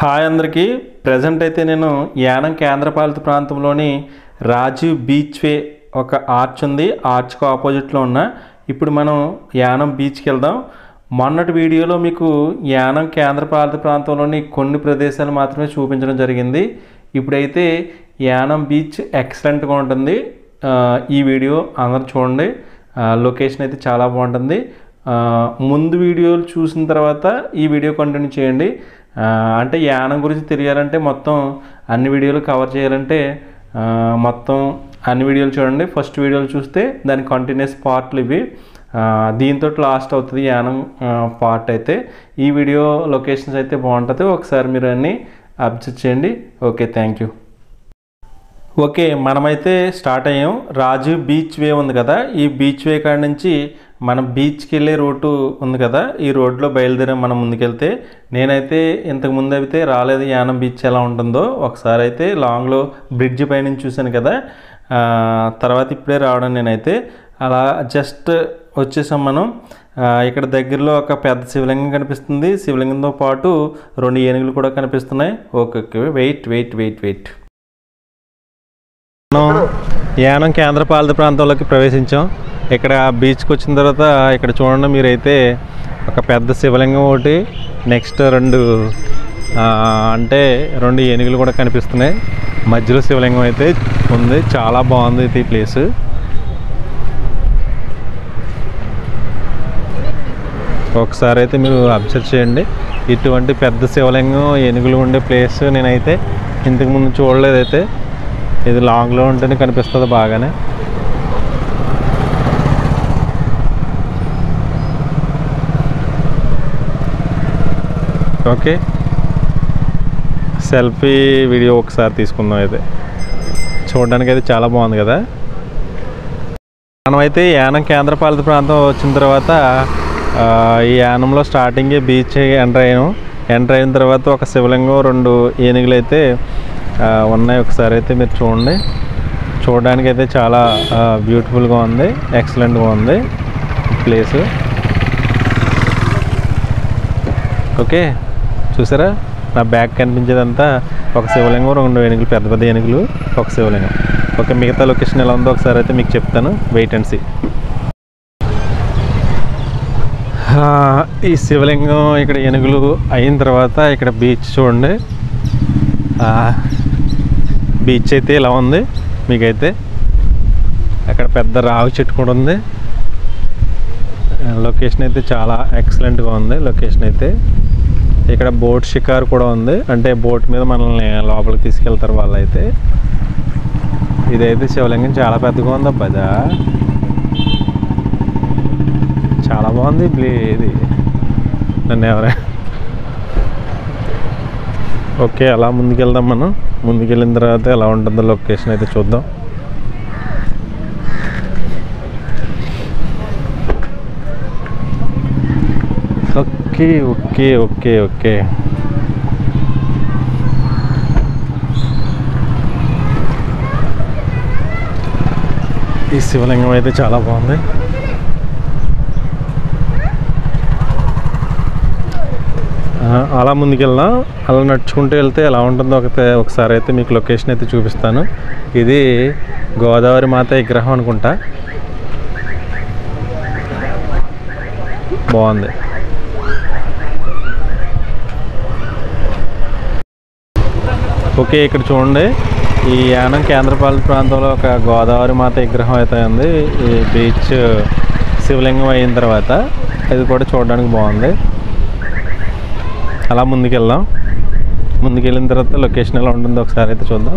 Hi అందరికీ present అయితే నేను యానం కేంద్రపాలిత ప్రాంతంలోని రాజీవ్ బీచ్ వే ఒక ఆర్చ్ ఉంది ఆర్చ్కి ఆపోజిట్లో ఉన్న ఇప్పుడు మనం యానం బీచ్కి వెళ్దాం మొన్నటి వీడియోలో మీకు యానం కేంద్రపాలిత ప్రాంతంలోని కొన్ని ప్రదేశాలు మాత్రమే చూపించడం జరిగింది ఇప్పుడైతే యానం బీచ్ ఎక్సలెంట్గా ఉంటుంది ఆ, ఈ వీడియో అందరూ చూడండి ఆ, లొకేషన్ అయితే చాలా బాగుంటుంది ఆ, ముందు వీడియోలు చూసిన తర్వాత ఈ వీడియో కంటిన్యూ చేయండి ఆ, అంటే యానం గురించి తెలియాలంటే మొత్తం అన్ని వీడియోలు కవర్ చేయాలంటే ఆ, మొత్తం అన్ని వీడియోలు చూడండి ఫస్ట్ వీడియోలు చూస్తే దాని కంటిన్యూస్ పార్ట్లు ఇవి ఆ, దీంతో లాస్ట్ అవుతుంది యానం పార్ట్ అయితే ఈ వీడియో లొకేషన్స్ అయితే బాగుంటుంది ఒకసారి మీరు అన్నీ అబ్జర్వ్ చేయండి ఓకే థ్యాంక్ యూ ఓకే మనమైతే స్టార్ట్ అయ్యాం రాజు బీచ్ వే ఉంది కదా ఈ బీచ్ వే కాడ నుంచి మనం బీచ్కి వెళ్ళే రోడ్డు ఉంది కదా ఈ రోడ్లో బయలుదేరాం మనం ముందుకెళ్తే నేనైతే ఇంతకు ముందు అయితే రాలేదు యానం బీచ్ ఎలా ఉంటుందో ఒకసారి అయితే లాంగ్లో బ్రిడ్జ్ పైనుంచి చూశాను కదా ఆ, తర్వాత ఇప్పుడే రావడం నేనైతే అలా జస్ట్ వచ్చేసాం మనం ఆ, ఇక్కడ దగ్గరలో ఒక పెద్ద శివలింగం కనిపిస్తుంది శివలింగంతో పాటు రెండు ఏనుగులు కూడా కనిపిస్తున్నాయి okay okay wait wait wait wait మనం యానం కేంద్ర పాలిత ప్రాంతంలోకి ప్రవేశించాం ఇక్కడ బీచ్కి వచ్చిన తర్వాత ఇక్కడ చూడండి మీరైతే ఒక పెద్ద శివలింగం ఒకటి నెక్స్ట్ రెండు ఆ, అంటే రెండు ఏనుగులు కూడా కనిపిస్తున్నాయి మధ్యలో శివలింగం అయితే ఉంది చాలా బాగుంది ఇది ఈ ప్లేస్ ఒకసారి అయితే మీరు అబ్జర్వ్ చేయండి ఇటువంటి పెద్ద శివలింగం ఏనుగులు ఉండే ప్లేస్ నేనైతే ఇంతకుముందు చూడలేదైతే ఇది లాంగ్లో ఉంటేనే కనిపిస్తుంది బాగానే ఓకే సెల్ఫీ వీడియో ఒకసారి తీసుకుందాం అయితే చూడడానికి అయితే చాలా బాగుంది కదా మనమైతే యానం కేంద్రపాలిత ప్రాంతం వచ్చిన తర్వాత ఆ, ఈ యానంలో స్టార్టింగే బీచ్ ఎంటర్ అయ్యాను ఎంటర్ అయిన తర్వాత ఒక శివలింగం రెండు ఏనుగులు అయితే ఆ, ఉన్నాయి ఒకసారి అయితే మీరు చూడండి చూడడానికి అయితే చాలా బ్యూటిఫుల్గా ఉంది ఎక్సలెంట్గా ఉంది ప్లేస్ ఓకే చూసారా నా బ్యాగ్ కనిపించేదంతా ఒక శివలింగం రెండు ఏనుగులు పెద్ద పెద్ద ఏనుగులు ఒక శివలింగం ఓకే మిగతా లొకేషన్ ఎలా ఉందో ఒకసారి అయితే మీకు చెప్తాను వెయిట్ అండ్ సీ ఈ శివలింగం ఇక్కడ ఏనుగులు అయిన తర్వాత ఇక్కడ బీచ్ చూడండి ఆ, బీచ్ అయితే ఇలా ఉంది మీకైతే అక్కడ పెద్ద రావి చెట్టు కూడా ఉంది లొకేషన్ అయితే చాలా ఎక్సలెంట్గా ఉంది లొకేషన్ అయితే ఇక్కడ బోట్ షికార్ కూడా ఉంది అంటే బోట్ మీద మనల్ని లోపలికి తీసుకెళ్తారు వాళ్ళైతే ఇదైతే శివలింగం చాలా పెద్దగా ఉంది అబ్బాదా చాలా బాగుంది ప్లే- ఇది నన్ను ఎవరే ఓకే అలా ముందుకెళ్దాం మనం ముందుకెళ్ళిన తర్వాత ఎలా ఉంటుందో లొకేషన్ అయితే చూద్దాం ఓకే ఓకే ఓకే ఓకే ఈ శివలింగం అయితే చాలా బాగుంది ఆ, అలా ముందుకెళ్దాం అలా నడుచుకుంటూ వెళ్తే ఎలా ఉంటుందో ఒక ఒకసారి అయితే మీకు లొకేషన్ అయితే చూపిస్తాను ఇది గోదావరి మాత విగ్రహం అనుకుంటా బాగుంది ఓకే ఇక్కడ చూడండి ఈ యానం కేంద్రపాలిత ప్రాంతంలో ఒక గోదావరి మాత విగ్రహం అయితే ఉంది ఈ బీచ్ శివలింగం అయిన తర్వాత ఇది కూడా చూడడానికి బాగుంది అలా ముందుకెళ్దాం ముందుకెళ్ళిన తర్వాత లొకేషన్ ఎలా ఉంటుందో ఒకసారి అయితే చూద్దాం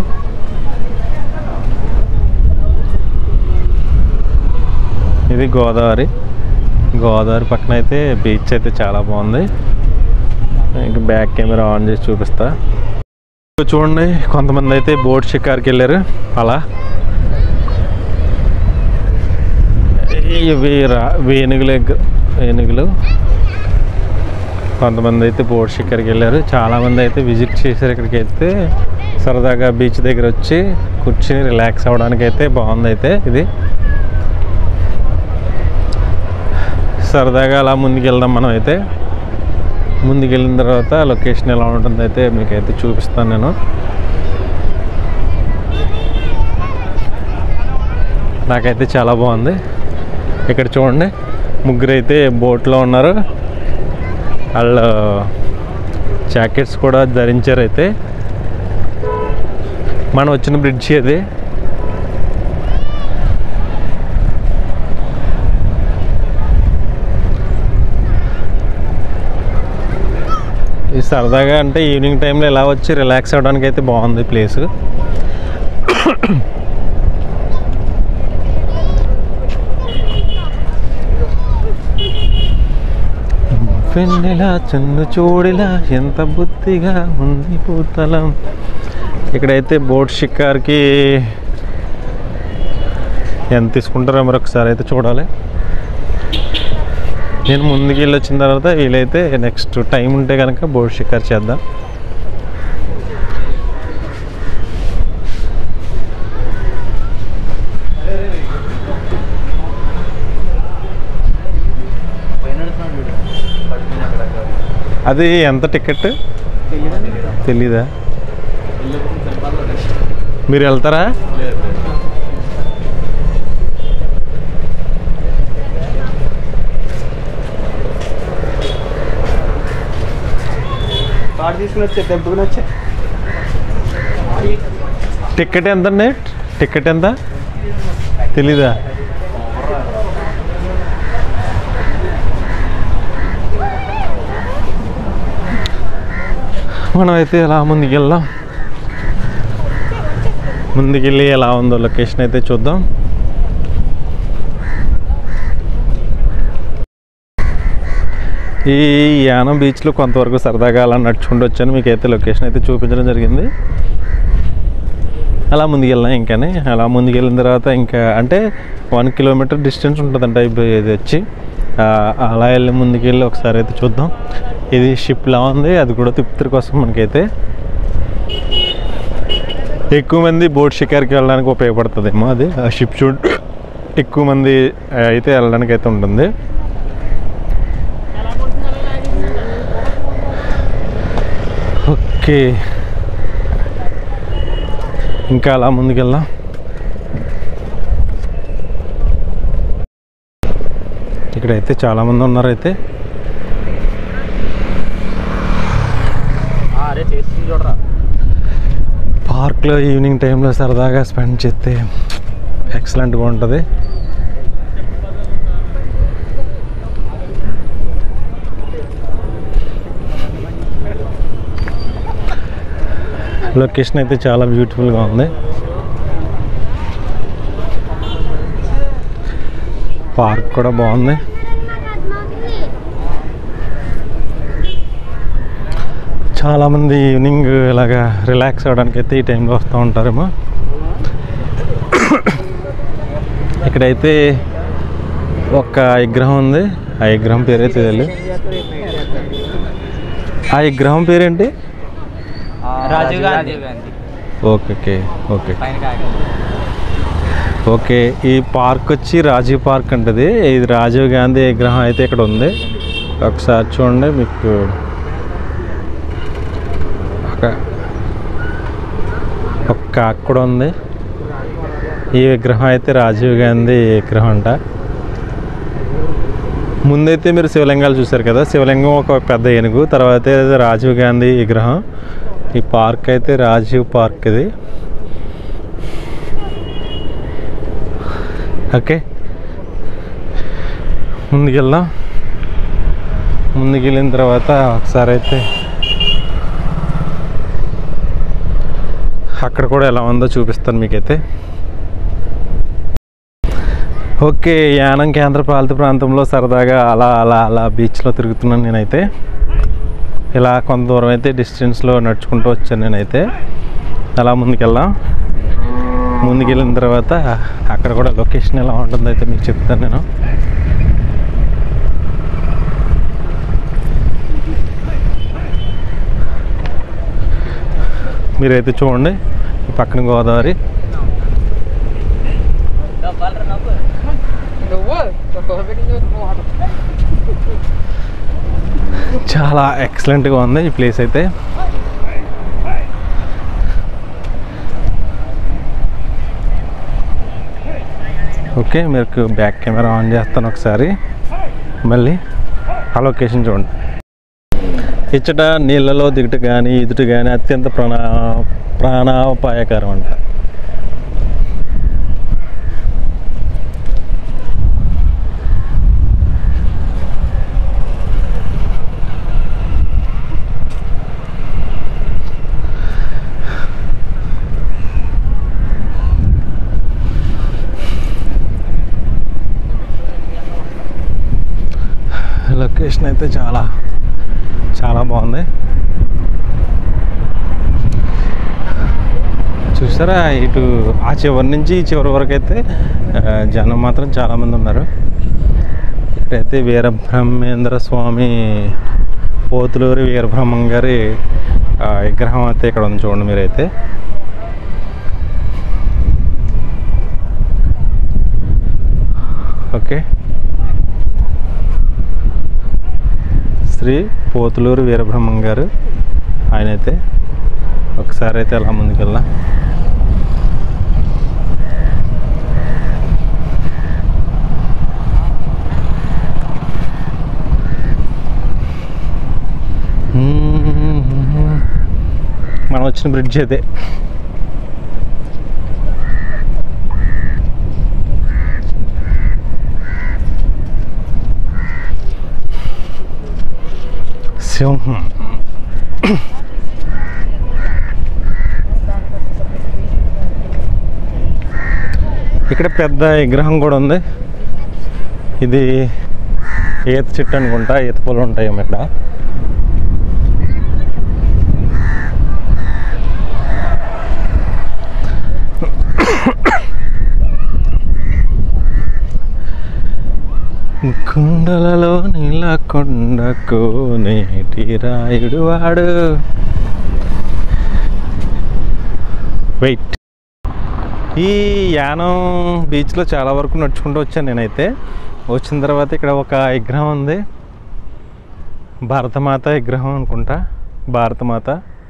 ఇది గోదావరి గోదావరి పక్కన అయితే బీచ్ అయితే చాలా బాగుంది ఇంక బ్యాక్ కెమెరా ఆన్ చేసి చూపిస్తా ఇక్కడ చూడండి కొంతమంది అయితే బోట్ షికార్కి వెళ్ళారు అలా ఇవి రా ఏనుగులు ఎగ్- ఏనుగులు కొంతమంది అయితే బోట్ షికార్కి వెళ్ళారు చాలామంది అయితే విజిట్ చేశారు ఇక్కడికి అయితే సరదాగా బీచ్ దగ్గర వచ్చి కూర్చుని రిలాక్స్ అవ్వడానికి అయితే బాగుంది అయితే ఇది సరదాగా అలా ముందుకు వెళ్దాం మనం అయితే ముందుకు వెళ్ళిన తర్వాత లొకేషన్ ఎలా ఉంటుందో అయితే మీకైతే చూపిస్తాను నేను నాకైతే చాలా బాగుంది ఇక్కడ చూడండి ముగ్గురు అయితే బోట్లో ఉన్నారు వాళ్ళు జాకెట్స్ కూడా ధరించారు అయితే మనం వచ్చిన బ్రిడ్జి అది ఈ సరదాగా అంటే ఈవినింగ్ టైంలో ఇలా వచ్చి రిలాక్స్ అవ్వడానికి అయితే బాగుంది ప్లేస్ వెన్నెలా చన్ను చూడిలా ఎంత బుద్ధిగా ఉంది పూతలం ఇక్కడైతే బోట్ షికార్కి ఎంత తీసుకుంటారో మరి ఒకసారి అయితే చూడాలి నేను ముందుకు వెళ్ళి వచ్చిన తర్వాత వీలైతే నెక్స్ట్ టైం ఉంటే కనుక బోట్ షికార్ చేద్దాం అది ఎంత టికెట్ తెలీదా మీరు వెళ్తారా కార్డు తీసుకుని వచ్చే తెంపుకుని వచ్చే టికెట్ ఎంత అండి టికెట్ ఎంత తెలీదా మనం అయితే ఎలా ముందుకు వెళ్దాం ముందుకెళ్ళి ఎలా ఉందో లొకేషన్ అయితే చూద్దాం ఈ యానం బీచ్లో కొంతవరకు సరదాగా అలా నడుచుకుంటూ వచ్చాను మీకు అయితే లొకేషన్ అయితే చూపించడం జరిగింది అలా ముందుకెళ్ళాం ఇంకానే అలా ముందుకెళ్ళిన తర్వాత ఇంకా అంటే వన్ కిలోమీటర్ డిస్టెన్స్ ఉంటుందంట ఇప్పుడు ఇది వచ్చి ఆ, అలా వెళ్ళి ముందుకెళ్ళి ఒకసారి అయితే చూద్దాం ఇది షిప్లా ఉంది అది కూడా తిప్పుతారు కోసం మనకైతే ఎక్కువ మంది బోట్ షికార్కి వెళ్ళడానికి ఉపయోగపడుతుందేమో అది ఆ షిప్ చూడ్ ఎక్కువ మంది ఆ, అయితే వెళ్ళడానికి అయితే ఉంటుంది ఓకే ఇంకా అలా ముందుకెళ్దాం ఇక్కడైతే చాలామంది ఉన్నారు అయితే అరే చేసి చూడరా పార్క్లో ఈవినింగ్ టైంలో సరదాగా స్పెండ్ చేస్తే ఎక్సలెంట్గా ఉంటుంది లొకేషన్ అయితే చాలా బ్యూటిఫుల్గా ఉంది పార్క్ కూడా బాగుంది చాలామంది ఈవినింగ్ ఇలాగా రిలాక్స్ అవ్వడానికి అయితే ఈ టైంలో వస్తూ ఉంటారేమో ఇక్కడైతే ఒక విగ్రహం ఉంది ఆ విగ్రహం పేరైతే తెలియదు ఆ విగ్రహం పేరేంటి Rajiv Gandhi okay okay okay పైన కాకి. ఓకే ఈ పార్క్ వచ్చి రాజీవ్ పార్క్ అంటది ఇది రాజీవ్ గాంధీ విగ్రహం అయితే ఇక్కడ ఉంది ఒకసారి చూడండి మీకు ఒక ఒక కాక్ కూడా ఉంది ఈ విగ్రహం అయితే రాజీవ్ గాంధీ విగ్రహం అంట ముందైతే మీరు శివలింగాలు చూశారు కదా శివలింగం ఒక పెద్ద ఏనుగు తర్వాత ఇది రాజీవ్ గాంధీ విగ్రహం ఈ పార్క్ అయితే రాజీవ్ పార్క్ ఇది ఓకే ముందుకెళ్దాం ముందుకెళ్ళిన తర్వాత ఒకసారి అయితే అక్కడ కూడా ఎలా ఉందో చూపిస్తాను మీకైతే ఓకే యానం కేంద్ర పాలిత ప్రాంతంలో సరదాగా అలా అలా అలా బీచ్లో తిరుగుతున్నాను నేనైతే ఇలా కొంత దూరం అయితే డిస్టెన్స్లో నడుచుకుంటూ వచ్చాను నేనైతే అలా ముందుకెళ్దాం ముందుకెళ్ళిన తర్వాత అక్కడ కూడా లొకేషన్ ఎలా ఉంటుందో అయితే మీకు చెప్తాను నేను మీరైతే చూడండి ఈ పక్కన గోదావరి నువ్వు ఒక ఒకటి నువ్వు చాలా ఎక్సలెంట్గా ఉంది ఈ ప్లేస్ అయితే ఓకే మీకు బ్యాక్ కెమెరా ఆన్ చేస్తాను ఒకసారి మళ్ళీ ఆ లొకేషన్ చూడండి ఇచ్చట నీళ్ళలో దిగుట కానీ ఇదుట కానీ అత్యంత ప్రాణ ప్రాణాపాయకరం అంట లొకేషన్ అయితే చాలా చాలా బాగుంది చూసారా ఇటు ఆ చివరి నుంచి ఈ చివరి వరకు అయితే ఆ, జనం మాత్రం చాలామంది ఉన్నారు ఇక్కడైతే వీరబ్రహ్మేంద్ర స్వామి పోతులూరి వీరబ్రహ్మం గారి ఆ, విగ్రహం అయితే ఇక్కడ ఉంది చూడండి మీరైతే ఓకే శ్రీ పోతులూరు వీరబ్రహ్మం గారు ఆయన అయితే ఒకసారి అయితే అలా ముందుకెళ్ళా మనం వచ్చిన బ్రిడ్జ్ అయితే సింహం ఇక్కడ పెద్ద విగ్రహం కూడా ఉంది ఇది ఈత చెట్టు అనుకుంటా ఈత పొలం ఉంటాయి ఇక్కడ కుండలలో నీళ్ళ కొండకు నేటి రాయుడు వాడు వెయిట్ ఈ యానం బీచ్లో చాలా వరకు నడుచుకుంటూ వచ్చాను నేనైతే వచ్చిన తర్వాత ఇక్కడ ఒక విగ్రహం ఉంది భారతమాత విగ్రహం అనుకుంటా భారతమాత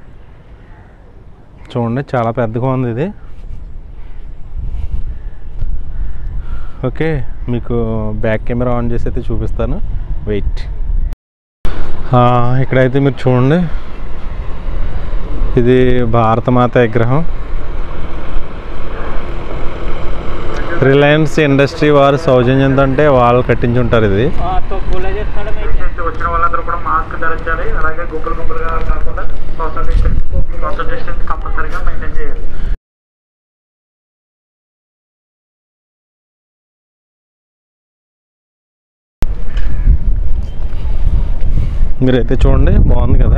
చూడండి చాలా పెద్దగా ఉంది ఇది ఓకే మీకు బ్యాక్ కెమెరా ఆన్ చేసి అయితే చూపిస్తాను వెయిట్ ఇక్కడైతే మీరు చూడండి ఇది భారతమాత విగ్రహం రిలయన్స్ ఇండస్ట్రీ వారు సౌజన్యంతో అంటే వాళ్ళు కట్టించి ఉంటారు ఇది तो बोला చేస్తాడు వచ్చిన వాళ్ళందరూ కూడా మాస్క్ ధరించాలి అలాగే గుంపులు గుంపులుగా కాకుండా సోషల్ డిస్టెన్స్ సోషల్ డిస్టెన్స్ కంపల్సరీగా మెయింటైన్ చేయాలి మీరైతే చూడండి బాగుంది కదా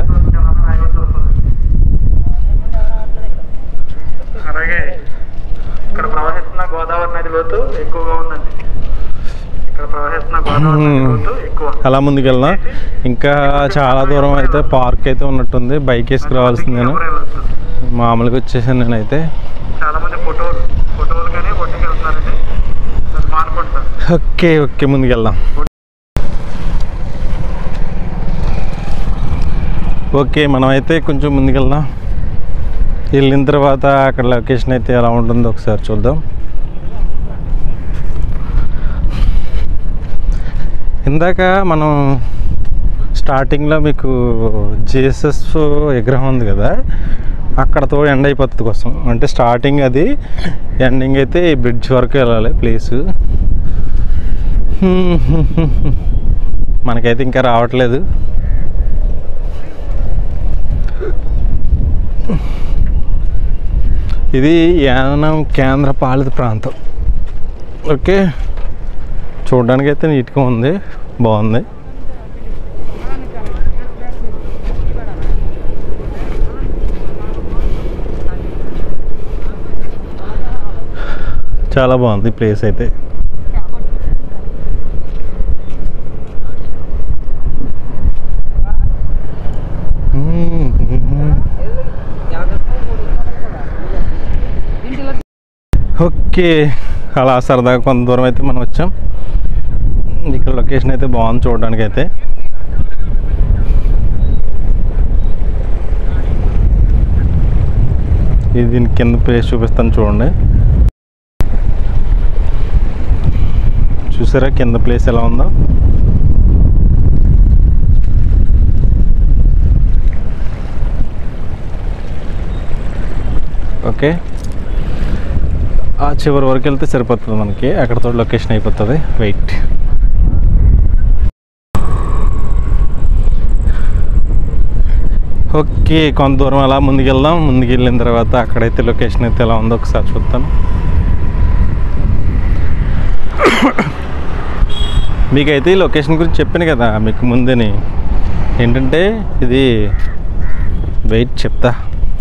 అలాగే ఇక్కడ ప్రవహిస్తున్న గోదావరి నది లోతు ఎక్కువగా ఉందండి ఇక్కడ ప్రవహిస్తున్న గోదావరి నది లోతు ఎక్కువ అలా ముందుకెళ్దాం ఇంకా చాలా దూరం అయితే పార్క్ అయితే ఉన్నట్టుంది బైక్ వేసుకు రావాల్సింది నేను ఎవరు వెళ్ళొచ్చు. మామూలుగా వచ్చేసాను నేనైతే చాలా మంది ఫోటోలు ఫోటోలు కానీ ఒడ్డుకి వెళ్తున్నారండి అది మానుకుంటారు ఓకే ఓకే ముందుకెళ్దాం ఓకే మనమైతే కొంచెం ముందుకెళ్దాం వెళ్ళిన తర్వాత అక్కడ లొకేషన్ అయితే ఎలా ఉంటుందో ఒకసారి చూద్దాం ఇందాక మనం స్టార్టింగ్లో మీకు జీసస్ విగ్రహం ఉంది కదా అక్కడతో ఎండ్ అయిపోతుంది కోసం అంటే స్టార్టింగ్ అది ఎండింగ్ అయితే ఈ బ్రిడ్జ్ వరకు వెళ్ళాలి ప్లేసు మనకైతే ఇంకా రావట్లేదు ఇది యానం కేంద్ర పాలిత ప్రాంతం ఓకే చూడడానికి అయితే నీట్గా ఉంది బాగుంది చాలా బాగుంది ప్లేస్ అయితే ఓకే అలా సరదాగా కొంత దూరం అయితే మనం వచ్చాం ఇక్కడ లొకేషన్ అయితే బాగుంది చూడడానికి అయితే ఇది దీని కింద ప్లేస్ చూపిస్తాను చూడండి చూసారా కింద ప్లేస్ ఎలా ఉందో ఓకే ఆ చివరి వరకు వెళ్తే సరిపోతుంది మనకి అక్కడతో లొకేషన్ అయిపోతుంది వెయిట్ ఓకే కొంత దూరం అలా ముందుకు వెళ్దాం ముందుకు వెళ్ళిన తర్వాత అక్కడైతే లొకేషన్ అయితే ఎలా ఉందో ఒకసారి చూద్దాం మీకైతే ఈ లొకేషన్ గురించి చెప్పాను కదా మీకు ముందని ఏంటంటే ఇది వెయిట్ చెప్తా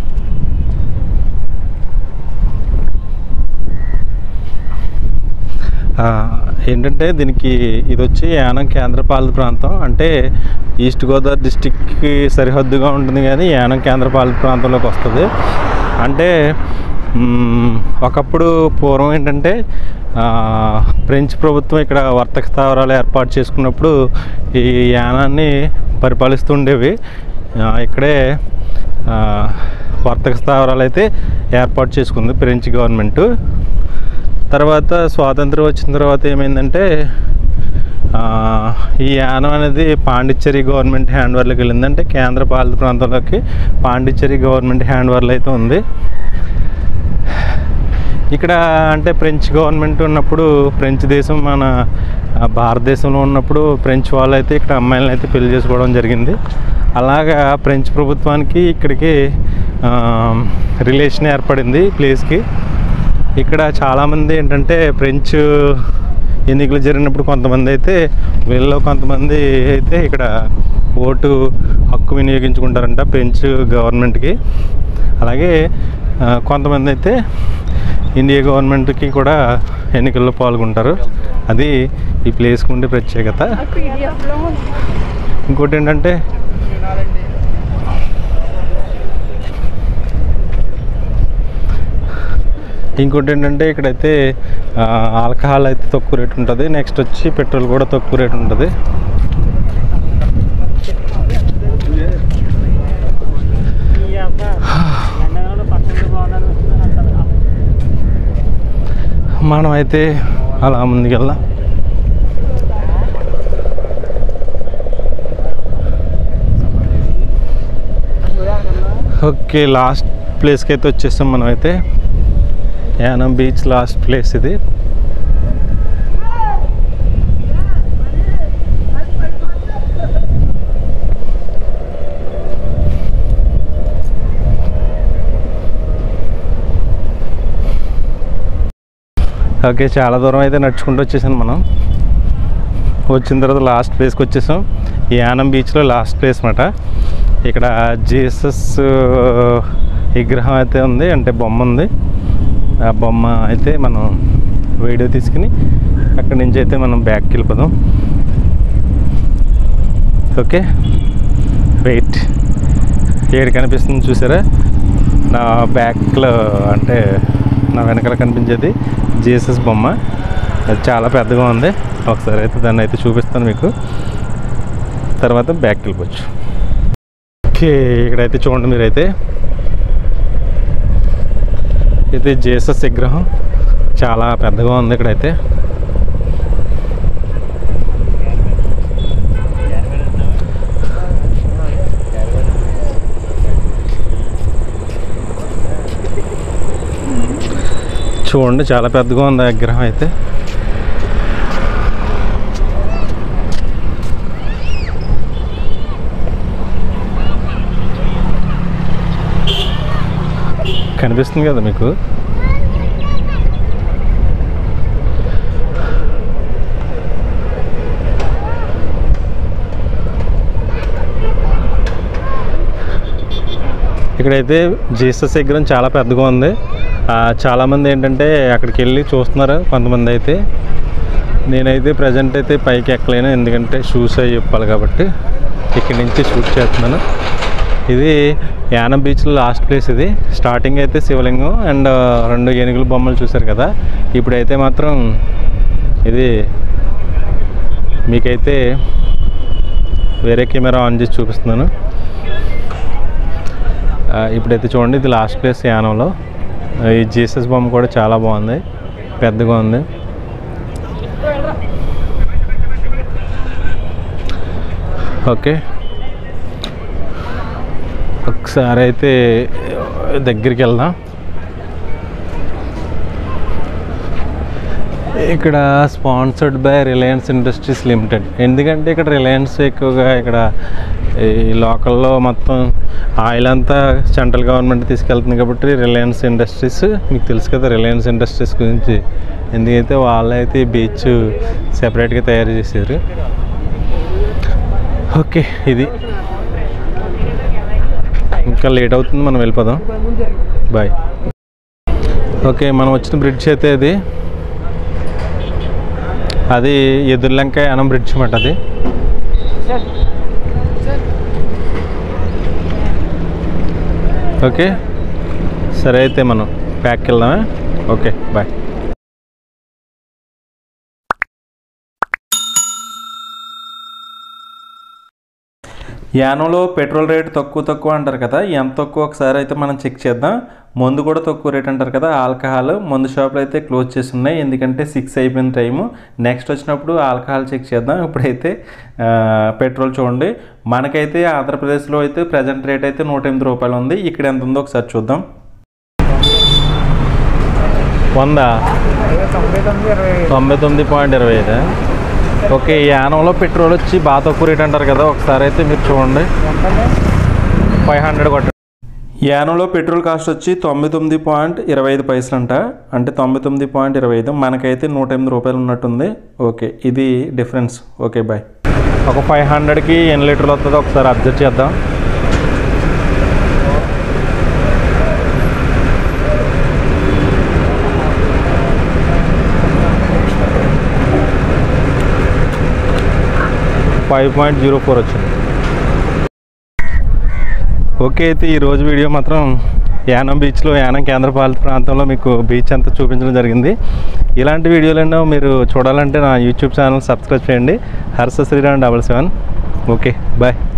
ఆ, ఏంటంటే దీనికి ఇది వచ్చి యానం కేంద్రపాలిత ప్రాంతం అంటే ఈస్ట్ గోదావరి డిస్టిక్కి సరిహద్దుగా ఉంటుంది కానీ యానం కేంద్రపాలిత ప్రాంతంలోకి వస్తుంది అంటే మ్మ్, ఒకప్పుడు పూర్వం ఏంటంటే ఆ, ఫ్రెంచ్ ప్రభుత్వం ఇక్కడ వర్తక స్థావరాలు ఏర్పాటు చేసుకున్నప్పుడు ఈ యానాన్ని పరిపాలిస్తుండేవి ఆ, ఇక్కడే ఆ, వర్తక స్థావరాలు అయితే ఏర్పాటు చేసుకుంది ఫ్రెంచ్ గవర్నమెంటు తర్వాత స్వాతంత్రం వచ్చిన తర్వాత ఏమైందంటే ఆ, ఈ యానం అనేది పాండిచ్చేరి గవర్నమెంట్ హ్యాండ్ ఓవర్లోకి వెళ్ళింది అంటే కేంద్ర పాలిత ప్రాంతంలోకి పాండిచ్చేరి గవర్నమెంట్ హ్యాండ్ ఓవర్లో అయితే ఉంది ఇక్కడ అంటే ఫ్రెంచ్ గవర్నమెంట్ ఉన్నప్పుడు ఫ్రెంచ్ దేశం మన ఆ, భారతదేశంలో ఉన్నప్పుడు ఫ్రెంచ్ వాళ్ళు అయితే ఇక్కడ అమ్మాయిలను అయితే పెళ్లి చేసుకోవడం జరిగింది అలాగా ఫ్రెంచ్ ప్రభుత్వానికి ఇక్కడికి ఆ, రిలేషన్ ఏర్పడింది ఈ ప్లేస్కి ఇక్కడ చాలామంది ఏంటంటే ఫ్రెంచ్ ఎన్నికలు జరిగినప్పుడు కొంతమంది అయితే వీళ్ళలో కొంతమంది అయితే ఇక్కడ ఓటు హక్కు వినియోగించుకుంటారంట ఫ్రెంచ్ గవర్నమెంట్కి అలాగే ఆ, కొంతమంది అయితే ఇండియా గవర్నమెంట్కి కూడా ఎన్నికల్లో పాల్గొంటారు అది ఈ ప్లేస్కి ఉండే ప్రత్యేకత ఇంకోటి ఏంటంటే ఇంకోటి ఏంటంటే ఇక్కడైతే ఆ, ఆల్కహాల్ అయితే తక్కువ రేట్ ఉంటుంది నెక్స్ట్ వచ్చి పెట్రోల్ కూడా తక్కువ రేట్ ఉంటుంది మనం అయితే అలా ముందుకెళ్దాం ఓకే లాస్ట్ ప్లేస్కి అయితే వచ్చేసాం మనం అయితే యానం బీచ్ లాస్ట్ ప్లేస్ ఇది ఓకే చాలా దూరం అయితే నడుచుకుంటూ వచ్చేసాను మనం వచ్చిన తర్వాత లాస్ట్ ప్లేస్కి వచ్చేసాం ఈ యానం బీచ్లో లాస్ట్ ప్లేస్ అనమాట ఇక్కడ జీసస్ విగ్రహం అయితే ఉంది అంటే బొమ్మ ఉంది ఆ బొమ్మ అయితే మనం వీడియో తీసుకుని అక్కడి నుంచి అయితే మనం బ్యాక్కి వెళ్ళిపోదాం ఓకే వెయిట్ ఏడు కనిపిస్తుంది చూసారా నా బ్యాక్లో అంటే నా వెనకాల కనిపించేది జీసస్ బొమ్మ అది చాలా పెద్దగా ఉంది ఒకసారి అయితే దాన్ని అయితే చూపిస్తాను మీకు తర్వాత బ్యాక్ వెళ్ళిపోవచ్చు ఓకే ఇక్కడైతే చూడండి మీరైతే ఇది జీసస్ విగ్రహం చాలా పెద్దగా ఉంది ఇక్కడైతే చూడండి చాలా పెద్దగా ఉంది ఆ విగ్రహం అయితే కనిపిస్తుంది కదా మీకు ఇక్కడైతే జీసస్ విగ్రహం చాలా పెద్దగా ఉంది ఆ, చాలామంది ఏంటంటే అక్కడికి వెళ్ళి చూస్తున్నారు కొంతమంది అయితే నేనైతే ప్రజెంట్ అయితే పైకి ఎక్కలేను ఎందుకంటే షూస్ అవి చెప్పాలి కాబట్టి ఇక్కడి నుంచి షూట్ చేస్తున్నాను ఇది యానం బీచ్లో లాస్ట్ ప్లేస్ ఇది స్టార్టింగ్ అయితే శివలింగం అండ్ రెండు ఏనుగుల బొమ్మలు చూశారు కదా ఇప్పుడైతే మాత్రం ఇది మీకైతే వేరే కెమెరా ఆన్ చేసి చూపిస్తున్నాను ఆ, ఇప్పుడైతే చూడండి ఇది లాస్ట్ ప్లేస్ యానంలో ఆ, ఈ జీసస్ బొమ్మ కూడా చాలా బాగుంది పెద్దగా ఉంది ఓకే ఒకసారి అయితే దగ్గరికి వెళ్దాం ఇక్కడ sponsored by Reliance Industries Limited ఎందుకంటే ఇక్కడ రిలయన్స్ ఎక్కువగా ఇక్కడ ఈ లోకల్లో మొత్తం ఆయిల్ అంతా సెంట్రల్ గవర్నమెంట్ తీసుకెళ్తుంది కాబట్టి రిలయన్స్ ఇండస్ట్రీస్ మీకు తెలుసు కదా రిలయన్స్ ఇండస్ట్రీస్ గురించి ఎందుకైతే వాళ్ళైతే బీచ్ సెపరేట్గా తయారు చేశారు ఓకే ఇది ఇంకా లేట్ అవుతుంది మనం వెళ్ళిపోదాం బాయ్ ఓకే మనం వచ్చిన బ్రిడ్జ్ అయితే ఇది అది ఎదుర్లంక యానం బ్రిడ్జ్ అన్నమాట అది ఓకే సరే అయితే మనం ప్యాక్ వెళ్దామా ఓకే బాయ్ యానంలో పెట్రోల్ రేట్ తక్కువ తక్కువ అంటారు కదా ఎంత తక్కువ ఒకసారి అయితే మనం చెక్ చేద్దాం మందు కూడా తక్కువ రేట్ అంటారు కదా ఆల్కహాల్ మందు షాపులు అయితే క్లోజ్ చేసి ఉన్నాయి ఎందుకంటే సిక్స్ అయిపోయిన టైము నెక్స్ట్ వచ్చినప్పుడు ఆల్కహాల్ చెక్ చేద్దాం ఇప్పుడైతే ఆ, పెట్రోల్ చూడండి మనకైతే ఆంధ్రప్రదేశ్లో అయితే ప్రజెంట్ రేట్ అయితే నూట ఎనిమిది రూపాయలు ఉంది ఇక్కడ ఎంత ఉందో ఒకసారి చూద్దాం వందా తొంభై తొమ్మిది ఇరవై తొంభై తొమ్మిది పాయింట్ ఇరవై ఐదు ఓకే ఈ యానంలో పెట్రోల్ వచ్చి బాగా తక్కువ రేట్ అంటారు కదా ఒకసారి అయితే మీరు చూడండి ఫైవ్ హండ్రెడ్ కొట్టండి యానంలో పెట్రోల్ కాస్ట్ వచ్చి తొంభై తొమ్మిది పాయింట్ ఇరవై ఐదు పైసలు అంట అంటే తొంభై తొమ్మిది పాయింట్ ఇరవై ఐదు మనకైతే నూట ఎనిమిది రూపాయలు ఉన్నట్టుంది ఓకే ఇది డిఫరెన్స్ ఓకే బాయ్ ఒక ఫైవ్ హండ్రెడ్కి ఎన్ని లీటర్లు వస్తుందో ఒకసారి అబ్జర్వ్ చేద్దాం ఫైవ్ పాయింట్ జీరో ఫోర్ వచ్చింది ఓకే అయితే ఈ రోజు వీడియో మాత్రం యానం బీచ్లో యానం కేంద్రపాలిత ప్రాంతంలో మీకు బీచ్ అంతా చూపించడం జరిగింది ఇలాంటి వీడియోలను మీరు చూడాలంటే నా యూట్యూబ్ ఛానల్ సబ్స్క్రైబ్ చేయండి Harsha Sriram double seven okay bye